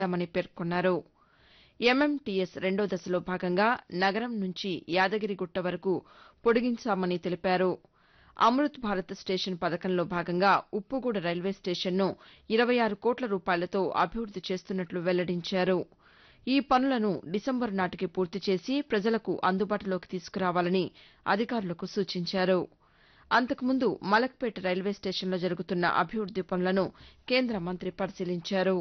మని పేర్కొన్నారు ఎంఎంటీఎస్ రెండో దశలో భాగంగా నగరం నుంచి యాదగిరిగుట్ట వరకు పొడిగించామని తెలిపారు అమృత్ భారత్ స్టేషన్ పథకంలో భాగంగా ఉప్పుగూడ రైల్వే స్టేషన్ను ఇరవై ఆరు కోట్ల రూపాయలతో అభివృద్ది చేస్తున్నట్లు వెల్లడించారు ఈ పనులను డిసెంబరు నాటికి పూర్తి చేసి ప్రజలకు అందుబాటులోకి తీసుకురావాలని అధికారులకు సూచించారు అంతకుముందు మలక్పేట రైల్వే స్టేషన్లో జరుగుతున్న అభివృద్ది పనులను కేంద్ర మంత్రి పరిశీలించారు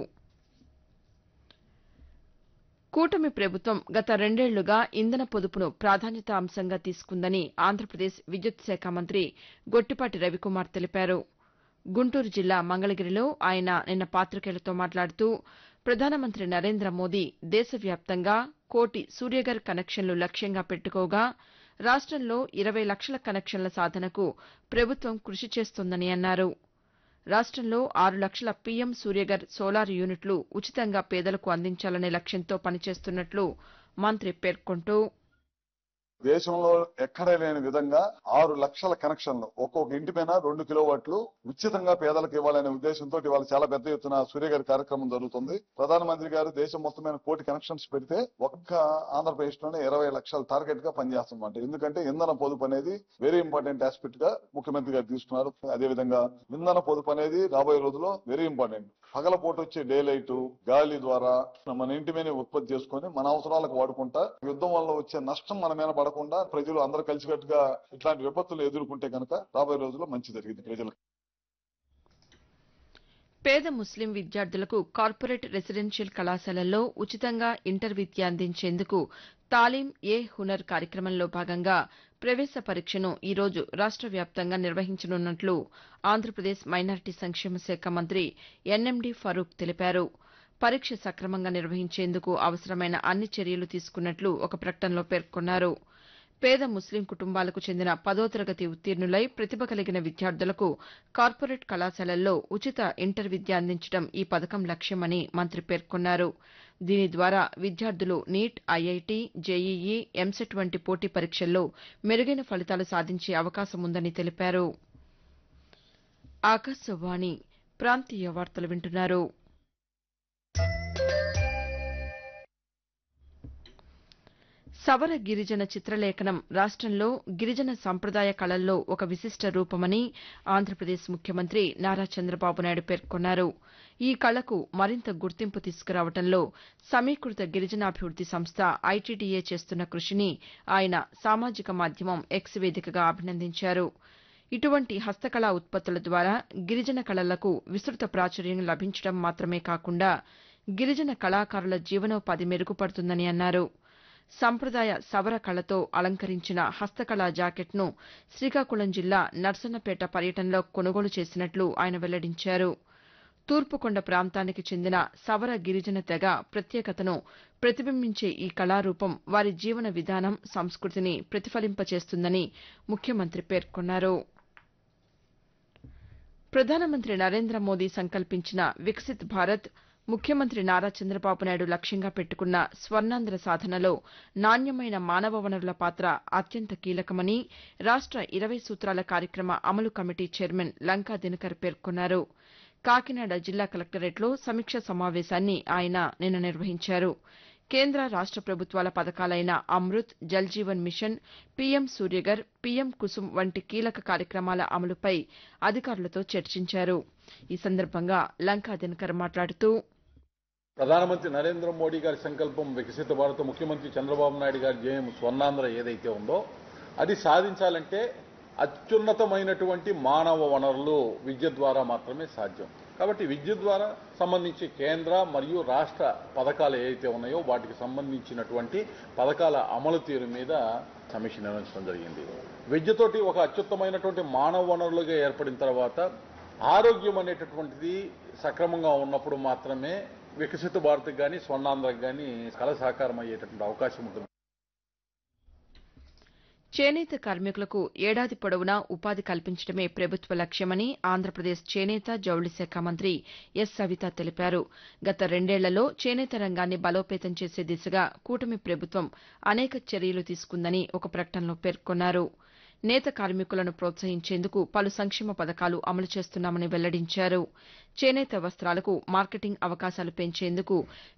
కూటమి ప్రభుత్వం గత రెండేళ్లుగా ఇంధన పొదుపును ప్రాధాన్యతా అంశంగా తీసుకుందని ఆంధ్రప్రదేశ్ విద్యుత్ శాఖ మంత్రి గొట్టిపాటి రవికుమార్ తెలిపారు గుంటూరు జిల్లా మంగళగిరిలో ఆయన నిన్న పాతికేయులతో మాట్లాడుతూ ప్రధానమంత్రి నరేంద్ర మోదీ దేశవ్యాప్తంగా కోటి సూర్యఘర్ కనెక్షన్లు లక్ష్యంగా పెట్టుకోగా రాష్టంలో ఇరవై లక్షల కనెక్షన్ల సాధనకు ప్రభుత్వం కృషి చేస్తోందని అన్నారు రాష్టంలో ఆరు లక్షల పీఎం సూర్యఘర్ సోలార్ యూనిట్లు ఉచితంగా పేదలకు అందించాలనే లక్ష్యంతో పనిచేస్తున్నట్లు మంత్రి పేర్కొంటూ దేశంలో ఎక్కడే లేని విధంగా ఆరు లక్షల కనెక్షన్లు ఒక్కొక్క ఇంటి పైన రెండు కిలోవాట్లు ఉచితంగా పేదలకు ఇవ్వాలనే ఉద్దేశంతో ఇవాళ చాలా పెద్ద ఎత్తున సూర్యగారి కార్యక్రమం జరుగుతుంది ప్రధానమంత్రి గారు దేశం మొత్తం మీద కోటి కనెక్షన్స్ పెడితే ఒక్క ఆంధ్రప్రదేశ్ లోనే ఇరవై లక్షల టార్గెట్ గా పనిచేస్తుందంట ఎందుకంటే ఇంధన పొదుపు అనేది వెరీ ఇంపార్టెంట్ ఆస్పెక్ట్ గా ముఖ్యమంత్రి గారు తీసుకున్నారు అదే విధంగా ఇంధన పొదుపు అనేది రాబోయే రోజుల్లో వెరీ ఇంపార్టెంట్ పగలపూట వచ్చే డే లైట్ గాలి ద్వారా మన ఇంటి మీద ఉత్పత్తి చేసుకొని మన అవసరాలకు వాడుకుంటా యుద్ధం వల్ల వచ్చే నష్టం మన మీద పడకుండా ప్రజలు అందరూ కలిసికట్టుగా ఇట్లాంటి విపత్తులు ఎదుర్కొంటే కనుక రాబోయే రోజుల్లో మంచి జరిగింది ప్రజలకు పేద ముస్లిం విద్యార్థులకు కార్పొరేట్ రెసిడెన్షియల్ కళాశాలల్లో ఉచితంగా ఇంటర్ విద్య అందించేందుకు తాలీం ఏ హునర్ కార్యక్రమంలో భాగంగా ప్రవేశ పరీక్షను ఈ రోజు రాష్ట వ్యాప్తంగా నిర్వహించనున్నట్లు ఆంధ్రప్రదేశ్ మైనారిటీ సంక్షేమ శాఖ మంత్రి ఎన్ఎండి ఫరూక్ తెలిపారు పరీక్ష సక్రమంగా నిర్వహించేందుకు అవసరమైన అన్ని చర్యలు తీసుకున్నట్లు ఒక ప్రకటనలో పేర్కొన్నారు పేద ముస్లిం కుటుంబాలకు చెందిన పదో తరగతి ఉత్తీర్ణులై ప్రతిభ కలిగిన విద్యార్థులకు కార్పొరేట్ కళాశాలల్లో ఉచిత ఇంటర్ విద్య అందించడం ఈ పథకం లక్ష్యమని మంత్రి పేర్కొన్నారు దీని ద్వారా విద్యార్థులు నీట్ ఐఐటి జేఈఈ ఎంసెట్ వంటి పోటీ పరీక్షల్లో మెరుగైన ఫలితాలు సాధించే అవకాశం ఉందని తెలిపారు ఆకాశవాణి ప్రాంతీయ వార్తలు వింటున్నారు సవర గిరిజన చిత్రలేఖనం రాష్టంలో గిరిజన సంప్రదాయ కళల్లో ఒక విశిష్ట రూపమని ఆంధ్రప్రదేశ్ ముఖ్యమంత్రి నారా చంద్రబాబు నాయుడు పేర్కొన్నారు ఈ కళకు మరింత గుర్తింపు తీసుకురావడంలో సమీకృత గిరిజనాభివృద్ది సంస్థ ఐటీడీఏ చేస్తున్న కృషిని ఆయన సామాజిక మాధ్యమం ఎక్స్ వేదికగా అభినందించారు ఇటువంటి హస్తకళా ఉత్పత్తుల ద్వారా గిరిజన కళలకు విస్తృత ప్రాచుర్యం లభించడం మాత్రమే కాకుండా గిరిజన కళాకారుల జీవనోపాధి మెరుగుపడుతుందని అన్నారు సంప్రదాయ సవర కళతో అలంకరించిన హస్తకళా జాకెట్ను శ్రీకాకుళం జిల్లా నర్సన్నపేట పర్యటనలో కొనుగోలు చేసినట్లు ఆయన వెల్లడించారు తూర్పుకొండ ప్రాంతానికి చెందిన సవర గిరిజన తెగ ప్రత్యేకతను ప్రతిబింబించే ఈ కళారూపం వారి జీవన విధానం సంస్కృతిని ప్రతిఫలింపచేస్తుందని ముఖ్యమంత్రి పేర్కొన్నారు ప్రధానమంత్రి నరేంద్ర మోదీ సంకల్పించిన వికసిత్ భారత్ ముఖ్యమంత్రి నారా చంద్రబాబు నాయుడు లక్ష్యంగా పెట్టుకున్న స్వర్ణాంధ్ర సాధనలో నాణ్యమైన మానవ వనరుల పాత్ర అత్యంత కీలకమని రాష్ట ఇరవై సూత్రాల కార్యక్రమ అమలు కమిటీ చైర్మన్ లంకా దినకర్ పేర్కొన్నారు కాకినాడ జిల్లా కలెక్టరేట్లో సమీక్ష సమావేశాన్ని ఆయన నిన్న నిర్వహించారు కేంద్ర రాష్ట ప్రభుత్వాల పథకాలైన Amrit Jal Jeevan mission PM Suryaghar PM Kusum వంటి కీలక కార్యక్రమాల అమలుపై అధికారులతో చర్చించారు ఈ సందర్భంగా లంకా దినకర్ మాట్లాడుతూ ప్రధానమంత్రి నరేంద్ర మోడీ గారి సంకల్పం వికసిత భారత ముఖ్యమంత్రి చంద్రబాబు నాయుడు గారి జయం స్వర్ణాంధ్ర ఏదైతే ఉందో అది సాధించాలంటే అత్యున్నతమైనటువంటి మానవ వనరులు విద్య ద్వారా మాత్రమే సాధ్యం కాబట్టి విద్య ద్వారా సంబంధించి కేంద్ర మరియు రాష్ట్ర పథకాలు ఏవైతే ఉన్నాయో వాటికి సంబంధించినటువంటి పథకాల అమలు తీరు మీద సమీక్ష నిర్వహించడం జరిగింది విద్యతోటి ఒక అత్యుత్తమైనటువంటి మానవ వనరులుగా ఏర్పడిన తర్వాత ఆరోగ్యం అనేటటువంటిది సక్రమంగా ఉన్నప్పుడు మాత్రమే వికసిత భారత్ కానీ స్వర్ణాంధ్రకు కానీ కళ సాకారం అయ్యేటటువంటి అవకాశం ఉంటుంది చేనేత కార్మికులకు ఏడాది పొడవునా ఉపాధి కల్పించడమే ప్రభుత్వ లక్ష్యమని ఆంధ్రప్రదేశ్ చేనేత జౌళి శాఖ మంత్రి ఎస్ సవిత తెలిపారు గత రెండేళ్లలో చేనేత రంగాన్ని బలోపేతం చేసే దిశగా కూటమి ప్రభుత్వం అనేక చర్యలు తీసుకుందని ఒక ప్రకటనలో పేర్కొన్నారు నేత కార్మికులను ప్రోత్సహించేందుకు పలు సంక్షేమ పథకాలు అమలు చేస్తున్నామని వెల్లడించారు చేనేత వస్త్రాలకు మార్కెటింగ్ అవకాశాలు పెంచేందుకు